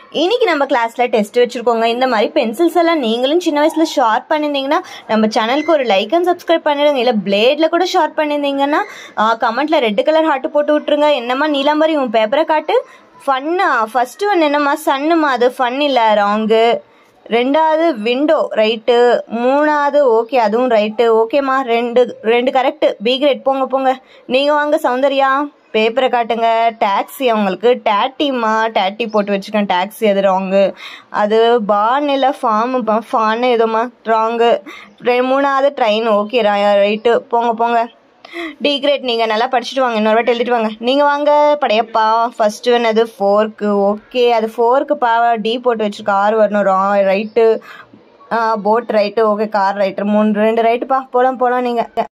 இன்னைக்கு நம்ம கிளாஸ்ல டெஸ்ட் வச்சிருக்கோங்க இந்த மாதிரி பென்சில்ஸ் எல்லாம் நீங்களும் சின்ன வயசுல ஷார்ப் பண்ணியிருந்தீங்கன்னா நம்ம சேனலுக்கு ஒரு லைக் அண்ட் சப்ஸ்கிரைப் பண்ணிடுங்க இல்லை பிளேட்ல கூட ஷார்ப் பண்ணியிருந்தீங்கன்னா கமெண்ட்ல ரெட் கலர் ஹார்ட் போட்டு விட்டுருங்க என்னம்மா நீலாம்பரி உன் பேப்பரை காட்டு ஃபன்னா ஃபர்ஸ்ட் ஒன் என்னம்மா சன்னுமா அது ஃபன் இல்லை ராங்கு ரெண்டாவது விண்டோ ரைட்டு மூணாவது ஓகே அதுவும் ரைட்டு ஓகேம்மா ரெண்டு ரெண்டு கரெக்டு பி கிரேட் போங்க போங்க நீங்கள் வாங்க சௌந்தர்யா பேப்பரை காட்டுங்க டாக்ஸி அவங்களுக்கு டேட்டிம்மா டேட்டி போட்டு வச்சுருக்கேன் டாக்ஸி அது ராங்கு அது பான் இல்லை ஃபார்ம் ஃபான்னு ஏதோம்மா ராங்கு மூணாவது ட்ரெயின் ஓகே ரைட்டு போங்க போங்க டி கிரேட் நீங்கள் நல்லா படிச்சுட்டு வாங்க இன்னொரு வாட்டி எழுதிட்டு வாங்க நீங்கள் வாங்க படையப்பா ஃபர்ஸ்ட் ஒன் அது ஃபோர்க்கு ஓகே அது ஃபோர்க்குப்பா டி போட்டு வச்சிருக்க ஆறு வரணும் ரா right boat right okay car right மூணு ரெண்டு ரைட்டுப்பா போகலாம் போகலாம் நீங்கள்